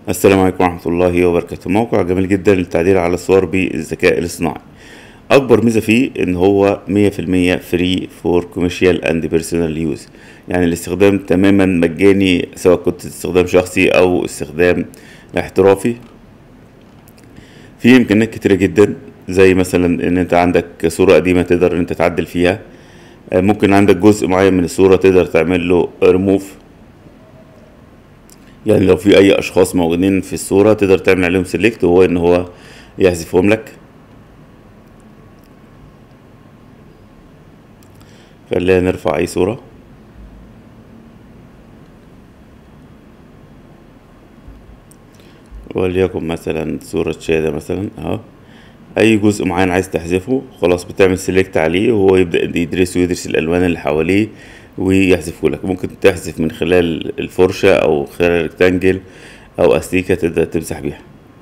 السلام عليكم ورحمة الله وبركاته موقع جميل جدا للتعديل على الصور بالذكاء الاصطناعي أكبر ميزة فيه إن هو مية في المية فري فور كوميرشال أند بيرسونال يوز يعني الاستخدام تماما مجاني سواء كنت استخدام شخصي أو استخدام احترافي في إمكانيات كتيرة جدا زي مثلا إن أنت عندك صورة قديمة تقدر إن أنت تعدل فيها آه، ممكن عندك جزء معين من الصورة تقدر تعمل له ريموف يعني لو في اي اشخاص موجودين في الصورة تقدر تعمل عليهم سيلكت وهو ان هو يحذفهم لك خلينا نرفع اي صورة وليكن مثلا صورة شادة مثلا اهو اي جزء معين عايز تحذفه خلاص بتعمل سيلكت عليه وهو يبدأ يدرسه ويدرس الالوان اللي حواليه ويحذفه لك ممكن تحذف من خلال الفرشة او خلال ريكتانجل او استيكة تقدر تمسح بيها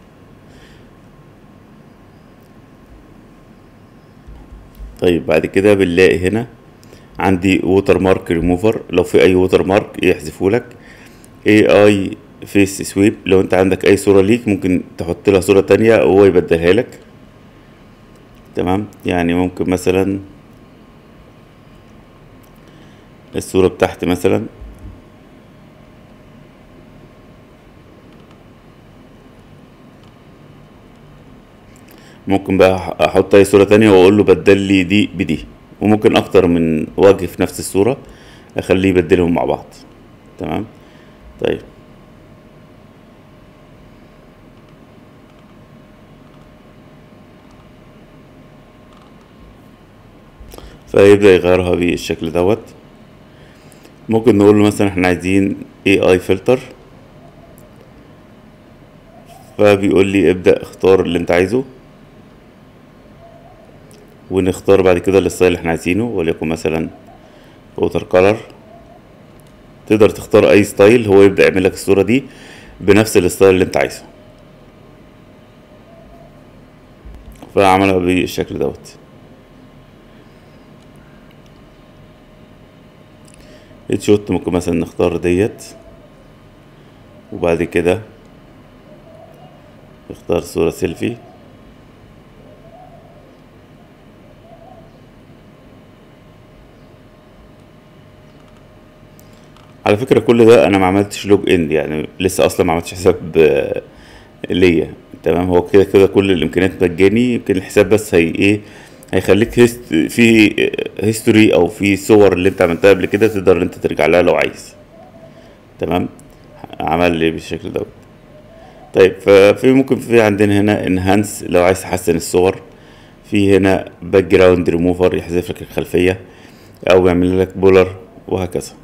طيب بعد كده بنلاقي هنا عندي ووتر مارك ريموفر لو في اي ووتر مارك يحذفه لك اي اي فيس سويب لو انت عندك اي صورة ليك ممكن تحط لها صورة تانية وهو يبدلها لك تمام يعني ممكن مثلا الصورة بتاعتي مثلا ممكن بقى احط اي صورة تانية واقول له بدل لي دي بدي وممكن اكتر من وجه في نفس الصورة اخليه يبدلهم مع بعض تمام طيب فيبدأ يغيرها بالشكل دوت ممكن نقول له مثلا احنا عايزين AI filter فبيقول لي ابدأ اختار اللي انت عايزه ونختار بعد كده الستايل اللي احنا عايزينه وليكن مثلا ووتر كولر تقدر تختار اي ستايل هو يبدأ يعمل لك الصورة دي بنفس الستايل اللي انت عايزه فعملها بالشكل دوت هيد شوت ممكن مثلا نختار ديت وبعد كده نختار صورة سيلفي على فكرة كل ده انا ما عملتش لوج ان يعني لسه اصلا ما عملتش حساب آه، ليا تمام هو كده كده كل الامكانيات مجاني يمكن الحساب بس هي ايه هيخليك هيست في هيستوري او في صور اللي انت عملتها قبل كده تقدر انت ترجع لها لو عايز تمام عمل لي بالشكل دوت طيب ففي ممكن في عندنا هنا انهانس لو عايز تحسن الصور في هنا باك جراوند ريموفر يحذف لك الخلفيه او يعمل لك بولر وهكذا